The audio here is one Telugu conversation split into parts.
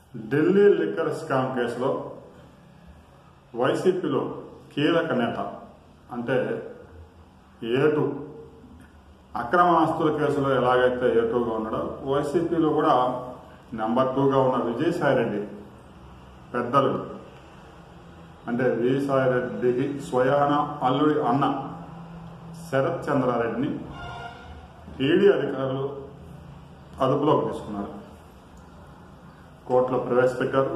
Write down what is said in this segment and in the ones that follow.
ఢిల్లీ లిక్కర్ స్కామ్ కేసులో వైసీపీలో కీలక నేత అంటే ఏటు అక్రమ ఆస్తుల కేసులో ఎలాగైతే ఏటుగా ఉన్నాడో వైసీపీలో కూడా నెంబర్ టూగా ఉన్న విజయసాయిరెడ్డి పెద్దలు అంటే విజయసాయిరెడ్డికి స్వయాన అల్లుడి అన్న శరత్ చంద్రారెడ్డిని ఈడీ అధికారులు అదుపులోకి తీసుకున్నారు కోర్టులో ప్రవేశపెట్టారు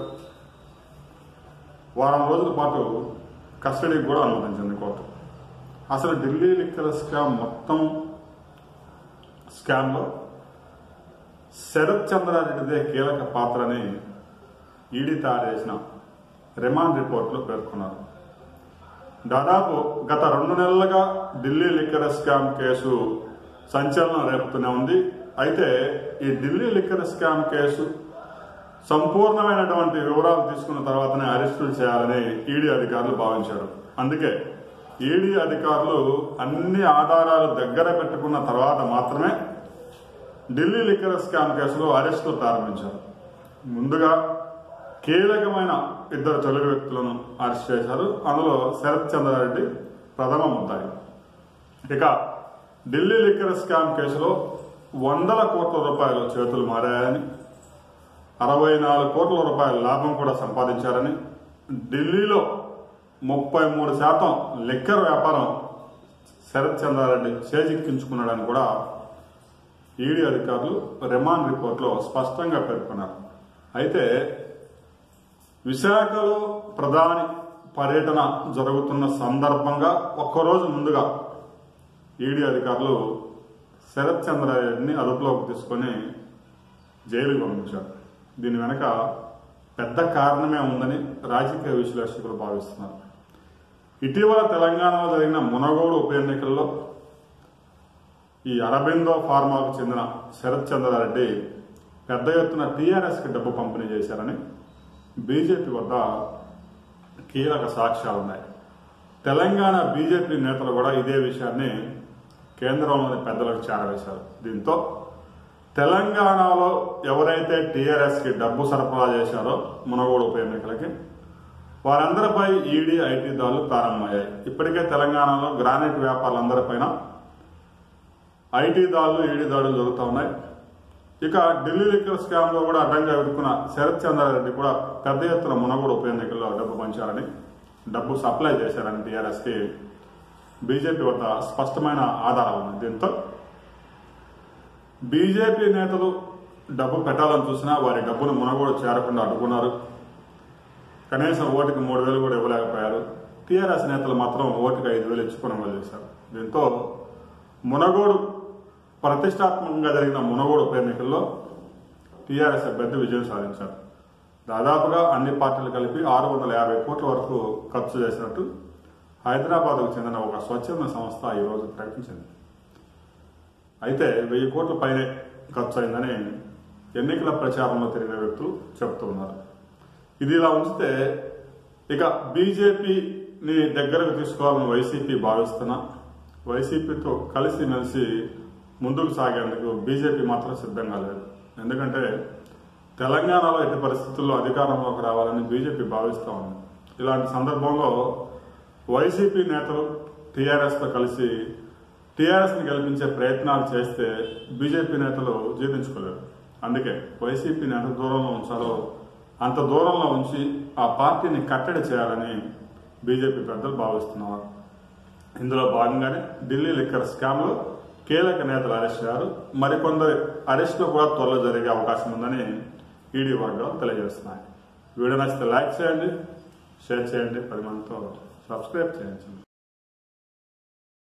వారం రోజుల పాటు కస్టడీకి కూడా అనుమతించింది కోర్టు అసలు ఢిల్లీ లిక్కర్ స్కామ్ మొత్తం స్కామ్లో శరత్ చంద్రారెడ్డిదే కీలక పాత్రని ఈడీ తయారు చేసిన రిమాండ్ రిపోర్టులో పేర్కొన్నారు దాదాపు గత రెండు నెలలుగా ఢిల్లీ లిక్కర్ స్కామ్ కేసు సంచలనం రేపుతూనే ఉంది అయితే ఈ ఢిల్లీ లిక్కర్ స్కామ్ కేసు సంపూర్ణమైనటువంటి వివరాలు తీసుకున్న తర్వాతనే అరెస్టులు చేయాలని ఈడీ అధికారులు భావించారు అందుకే ఈడీ అధికారులు అన్ని ఆధారాలు దగ్గర పెట్టుకున్న తర్వాత మాత్రమే ఢిల్లీ లిక్కర్ స్కామ్ కేసులో అరెస్టులు ప్రారంభించారు ముందుగా కీలకమైన ఇద్దరు తెలుగు వ్యక్తులను అరెస్ట్ చేశారు అందులో శరత్ చంద్రారెడ్డి ప్రథమ ముద్దాయి ఇక ఢిల్లీ లిక్కర్ స్కామ్ కేసులో వందల కోట్ల రూపాయలు చేతులు మారాయని అరవై నాలుగు కోట్ల రూపాయల లాభం కూడా సంపాదించారని ఢిల్లీలో ముప్పై మూడు శాతం లిక్కర్ వ్యాపారం శరత్ చంద్రారెడ్డి చేజిక్కించుకున్నాడని కూడా ఈడీ అధికారులు రిమాండ్ రిపోర్ట్లో స్పష్టంగా పేర్కొన్నారు అయితే విశాఖలో ప్రధాని పర్యటన జరుగుతున్న సందర్భంగా ఒక్కరోజు ముందుగా ఈడీ అధికారులు శరత్ చంద్రారెడ్డిని అదుపులోకి తీసుకొని జైలుకు పంపించారు దీని వెనక పెద్ద కారణమే ఉందని రాజకీయ విశ్లేషకులు భావిస్తున్నారు ఇటీవల తెలంగాణలో జరిగిన మునగోడు ఉప ఎన్నికల్లో ఈ అరబిందో ఫార్మాకు చెందిన శరత్ చంద్రారెడ్డి పెద్ద ఎత్తున టీఆర్ఎస్కి డబ్బు పంపిణీ చేశారని బీజేపీ వద్ద కీలక సాక్ష్యాలు ఉన్నాయి తెలంగాణ బీజేపీ నేతలు కూడా ఇదే విషయాన్ని కేంద్రంలోని పెద్దలకు చేరవేశారు దీంతో తెలంగాణలో ఎవరైతే టీఆర్ఎస్కి డబ్బు సరఫరా చేశారో మునగోడు ఉప ఎన్నికలకి వారందరిపై ఈడీ ఐటీ దాడులు ప్రారంభమయ్యాయి ఇప్పటికే తెలంగాణలో గ్రానైట్ వ్యాపారులందరిపైన ఐటీ దాడులు ఈడీ దాడులు జరుగుతూ ఉన్నాయి ఇక ఢిల్లీ లిక్కర్ స్కామ్ లో కూడా అడ్డంగా ఎదుర్కొన్న శరత్ చంద్రారెడ్డి కూడా పెద్ద ఎత్తున మునగోడు ఉప ఎన్నికల్లో డబ్బు పంచారని డబ్బు సప్లై చేశారని టీఆర్ఎస్ కి బీజేపీ వద్ద స్పష్టమైన ఆధారాలు ఉన్నాయి దీంతో బీజేపీ నేతలు డబ్బు పెట్టాలని చూసినా వారి డబ్బును మునగోడు చేరకుండా అడ్డుకున్నారు కనీసం ఓటుకి మూడు వేలు కూడా ఇవ్వలేకపోయారు టీఆర్ఎస్ నేతలు మాత్రం ఓటుకి ఐదు వేలు ఇచ్చి కొనుగోలు చేశారు దీంతో మునగోడు ప్రతిష్టాత్మకంగా జరిగిన మునగోడు ఉప ఎన్నికల్లో టీఆర్ఎస్ అభ్యర్థి విజయం సాధించారు దాదాపుగా అన్ని పార్టీలు కలిపి ఆరు వందల యాభై కోట్ల వరకు ఖర్చు చేసినట్టు హైదరాబాద్కు చెందిన ఒక స్వచ్ఛంద సంస్థ ఈరోజు ప్రకటించింది అయితే వెయ్యి కోట్ల పైనే ఖర్చు అయిందని ఎన్నికల ప్రచారంలో తిరిగిన వ్యక్తులు చెబుతున్నారు ఇది ఇలా ఉంచితే ఇక బీజేపీని దగ్గరకు తీసుకోవాలని వైసీపీ భావిస్తున్నా వైసీపీతో కలిసి మెలిసి ముందుకు సాగేందుకు బీజేపీ మాత్రం సిద్ధంగా లేదు ఎందుకంటే తెలంగాణలో ఎట్టి పరిస్థితుల్లో అధికారంలోకి రావాలని బీజేపీ భావిస్తూ ఉంది ఇలాంటి సందర్భంలో వైసీపీ నేతలు టీఆర్ఎస్తో కలిసి టీఆర్ఎస్ని గెలిపించే ప్రయత్నాలు చేస్తే బీజేపీ నేతలు జీర్ణించుకోలేరు అందుకే వైసీపీని ఎంత దూరంలో ఉంచాలో అంత దూరంలో ఉంచి ఆ పార్టీని కట్టడి చేయాలని బీజేపీ పెద్దలు భావిస్తున్నారు ఇందులో భాగంగానే ఢిల్లీ లిక్కర్ స్కామ్లో కీలక నేతలు అరెస్ట్ అయ్యారు మరికొందరు అరెస్టులు కూడా త్వరలో జరిగే అవకాశం ఉందని ఈడీ వర్గాలు తెలియజేస్తున్నాయి వీడియో నచ్చితే లైక్ చేయండి షేర్ చేయండి పది మందితో సబ్స్క్రైబ్ చేయండి